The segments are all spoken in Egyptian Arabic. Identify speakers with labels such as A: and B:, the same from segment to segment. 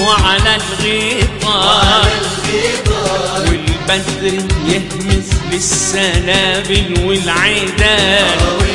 A: وعلى الغيطان والبدر يهمس للسنابل والعيدان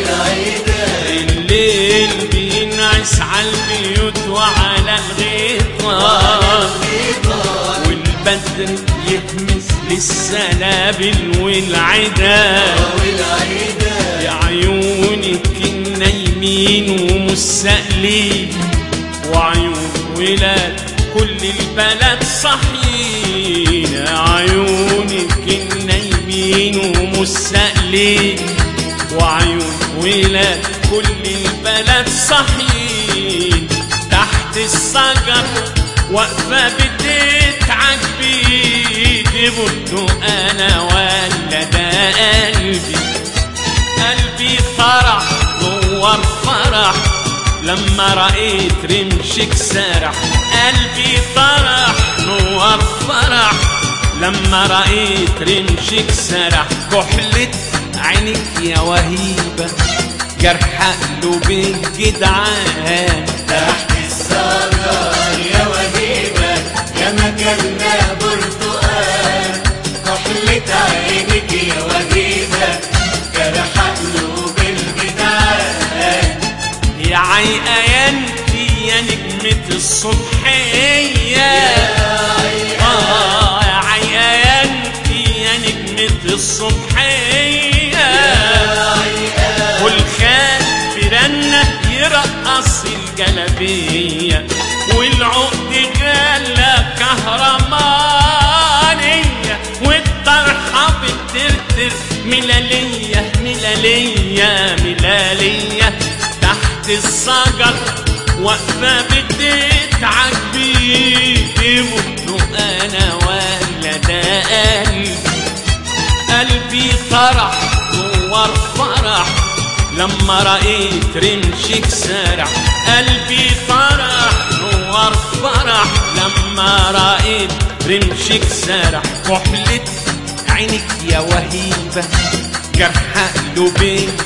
A: الليل بينعس على البيوت وعلى الغيطان والبدر يهمس للسنابل والعيدان يا عيونك النايمين ومستقلين وعيون ولاد كل البلد صحيين يا عيونك النايمين ومستقلين وعيون ولاد كل البلد صحيين تحت الشجر واقفة بتتعب بيدي برضو انا ولا ده قلبي قلبي فرح نور فرح لما رأيت رمشك سرح قلبي فرح نور فرح لما رأيت رمشك سرح كحلة عينك يا وهيبة جرح قلوب الجدعان
B: تحت السجر يا وهيبة يا مكاننا برتقال كحلة عينك يا وهيبة جرح قلوب الجدعان
A: يا عيقيانتي يا نجمة الصبحية آه يا عيقيانتي يا نجمة الصبحية والخال برنة يرقص الجلبية والعقد غالة كهرمانية والطرحة بترتر ملالية ملالية ملالية تحت الشجر واقفة بتتعب بيدي مت انا ولا ده قلبي قلبي فرح نور فرح لما رأيت رمشك سرح قلبي فرح نور فرح لما رأيت رمشك سرح كحلة عينك يا وهيبة جرح قلوب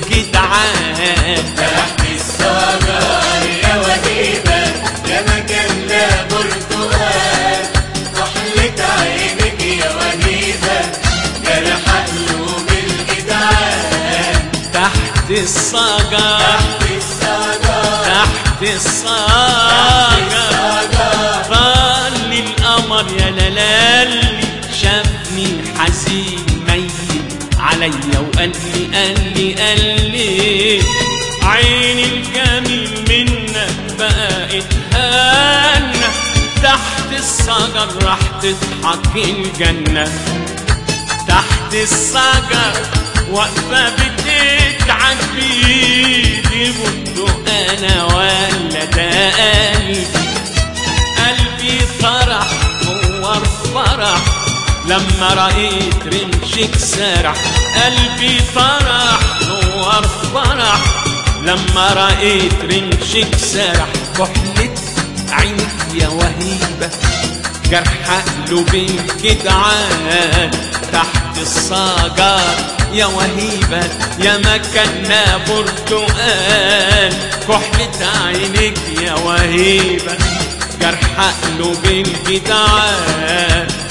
A: الجدعان
B: تحت السجر يا وهيبة يا مكاننا برتقال كحلة عينك يا وهيبة جرح قلوب الجدعان
A: تحت الصجر
B: تحت السجر
A: تحت الصجر طال القمر يا لالي شافني حزين ميت عليا وقال لي قال لي قال لي عيني الجميل منك بقى اتهنى تحت الشجر راح تضحك الجنه تحت الشجر واقفة بتتعب بيدي برضو أنا ولا ده قلبي قلبي فرح نور فرح لما رأيت رمشك سرح قلبي فرح نور فرح لما رأيت رمشك سرح كحلة عينك يا وهيبة جرح قلوب الجدعان تحت الصاجر يا وهيبة يا مكاننا برتقال كحلة عينك يا وهيبة جرح قلوب الجدعان